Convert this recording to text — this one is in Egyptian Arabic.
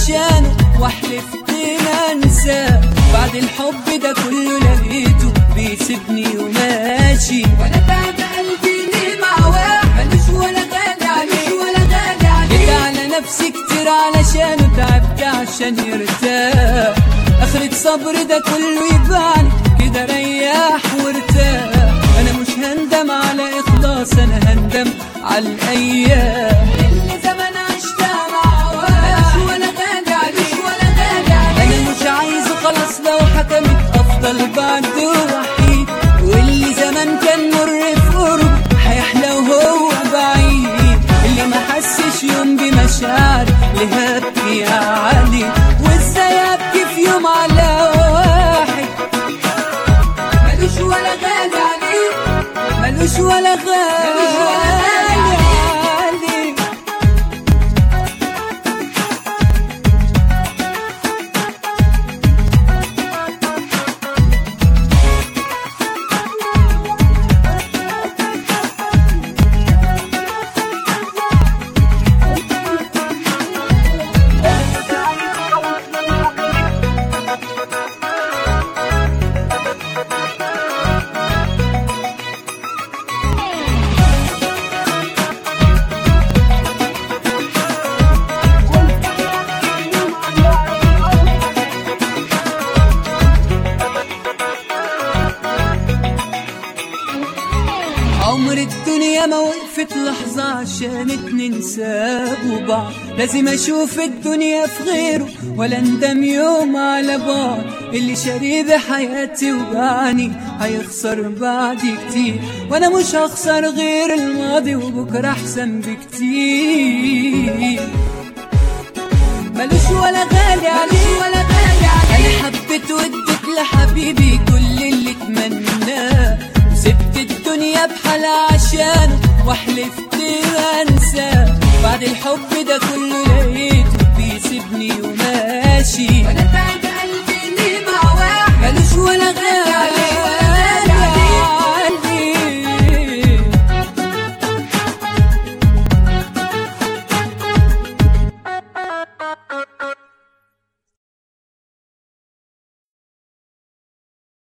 عشانه وحلفت ما انساه بعد الحب ده كله لقيته بيسيبني وماشي وانا تعب قلبي ليه مع واحد ملوش ولا غالي عليه ولا غالي عليه جيت على نفسي كتير علشانه تعبت عشان يرتاح اخرة صبر ده كله يبعني كده ريح وارتاح انا مش هندم على اخلاص انا هندم على الايام اللي زمان عشتها مع واحد ولا غالي عليه ولا غالي عليه انا مش عايزه خلاص لو حكمت افضل بعده وحيد واللي زمان كان مر في قرب هيحلى وهو بعيد اللي ما حسش يوم بمشاعر اللي هبكي عليه وازاي ابكي في يوم على واحد ملوش ولا غالي عليه ملوش ولا غالي عليه عمر الدنيا ما وقفت لحظة عشان اتنين سابوا بعض لازم اشوف الدنيا في غيره ولا اندم يوم على بعض اللي شاريه بحياتي وبعني هيخسر بعدي كتير وانا مش هخسر غير الماضي وبكرة احسن بكتير ملوش ولا غالي عليه ولا غالي عليه انا حبيت واديت لحبيبي كل اللي اتمناه وسبت الدنيا بحالها عشانه وحلفت ما انساه بعد الحب ده كله لقيته بيسيبني وما